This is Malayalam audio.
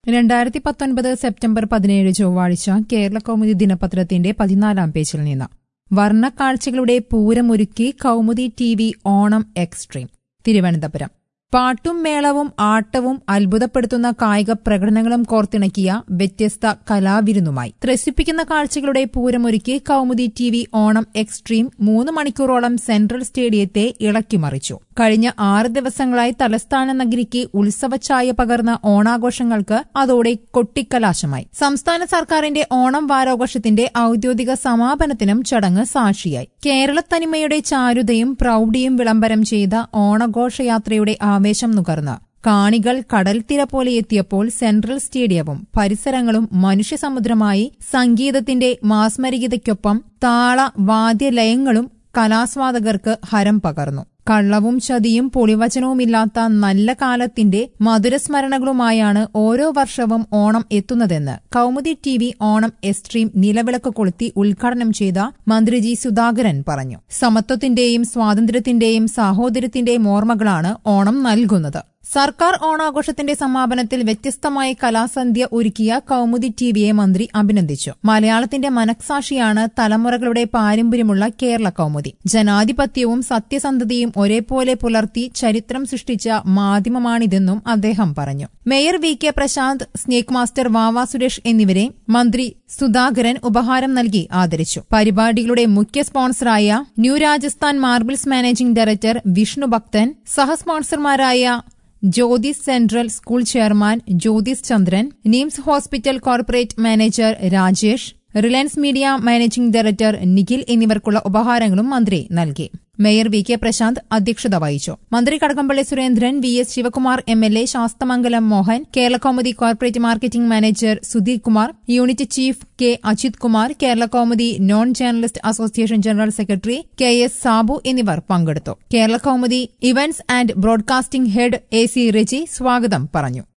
രണ്ടായിരത്തി പത്തൊൻപത് സെപ്റ്റംബർ പതിനേഴ് ചൊവ്വാഴ്ച കേരള കൗമുദി ദിനപത്രത്തിന്റെ പതിനാലാം പേജിൽ നിന്ന് വർണ്ണക്കാഴ്ചകളുടെ പൂരമൊരുക്കി Kaumudi T V Onam extreme Thiruvananthapuram പാട്ടും മേളവും ആട്ടവും അത്ഭുതപ്പെടുത്തുന്ന കായിക പ്രകടനങ്ങളും കോർത്തിണക്കിയ വ്യത്യസ്ത കലാവിരുന്നുമായി ത്രസിപ്പിക്കുന്ന കാഴ്ചകളുടെ പൂരമൊരുക്കി Kaumudi T V Onam extreme മൂന്ന് മണിക്കൂറോളം സെൻട്രൽ സ്റ്റേഡിയത്തെ ഇളക്കിമറിച്ചു കഴിഞ്ഞ ആറ് ദിവസങ്ങളായി തലസ്ഥാന നഗരിക്ക് ഉത്സവഛായ പകർന്ന ഓണാഘോഷങ്ങൾക്ക് അതോടെ കൊട്ടിക്കലാശമായി സംസ്ഥാന സർക്കാരിന്റെ ഓണം വാരാഘോഷത്തിന്റെ ഔദ്യോഗിക സമാപനത്തിനും ചടങ്ങ് സാക്ഷിയായി കേരളത്തനിമയുടെ ചാരുതയും പ്രൌഢിയും വിളംബരം ചെയ്ത ഓണഘോഷയാത്രയുടെ ആവേശം നുകർന്ന് കാണികൾ കടൽത്തിര പോലെ എത്തിയപ്പോൾ സെൻട്രൽ സ്റ്റേഡിയവും പരിസരങ്ങളും മനുഷ്യസമുദ്രമായി സംഗീതത്തിന്റെ മാസ്മരികതയ്ക്കൊപ്പം താള വാദ്യലയങ്ങളും കലാസ്വാദകർക്ക് ഹരം പകർന്നു കള്ളവും ചതിയും പൊളിവചനവുമില്ലാത്ത നല്ല കാലത്തിന്റെ മധുരസ്മരണകളുമായാണ് ഓരോ വർഷവും ഓണം എത്തുന്നതെന്ന് Kaumudi T V Onam extreme നിലവിളക്ക് കൊളുത്തി ഉദ്ഘാടനം ചെയ്ത മന്ത്രി ജി സുധാകരൻ പറഞ്ഞു സമത്വത്തിന്റെയും സ്വാതന്ത്ര്യത്തിന്റെയും സാഹോദര്യത്തിന്റെയും ഓർമ്മകളാണ് ഓണം നൽകുന്നത് സർക്കാർ ഓണാഘോഷത്തിന്റെ സമാപനത്തിൽ വ്യത്യസ്തമായ കലാസന്ധ്യ ഒരുക്കിയ കൌമുദി ടിവിയെ മന്ത്രി അഭിനന്ദിച്ചു മലയാളത്തിന്റെ മനക്സാക്ഷിയാണ് തലമുറകളുടെ പാരമ്പര്യമുള്ള കേരള കൌമുദി ജനാധിപത്യവും സത്യസന്ധതയും ഒരേപോലെ പുലർത്തി ചരിത്രം സൃഷ്ടിച്ച മാധ്യമമാണിതെന്നും അദ്ദേഹം പറഞ്ഞു mayor V K Prashanth snake master Vava Suresh എന്നിവരെ മന്ത്രി സുധാകരൻ ഉപഹാരം നൽകി ആദരിച്ചു പരിപാടികളുടെ മുഖ്യ സ്പോൺസറായ new Rajasthan marbles managing director Vishnu Bhakthan സഹസ്പോൺസർമാരായ Jyothis central school chairman Jyothis Chandran NIMS hospital corporate manager Rajesh Reliance media managing director Nikhil എന്നിവർക്കുള്ള ഉപഹാരങ്ങളും മന്ത്രി നൽകി മേയർ വി കെ പ്രശാന്ത് അധ്യക്ഷത വഹിച്ചു മന്ത്രി Kadakampally Surendran V S Sivakumar M L A Sasthamangalam Mohan Kerala Kaumudi corporate marketing manager Sudheer Kumar unit chief K Ajith Kumar Kerala Kaumudi non journalist association general secretary K S Sabu എന്നിവർ പങ്കെടുത്തു Kerala Kaumudi events and broadcasting head A C Reji സ്വാഗതം പറഞ്ഞു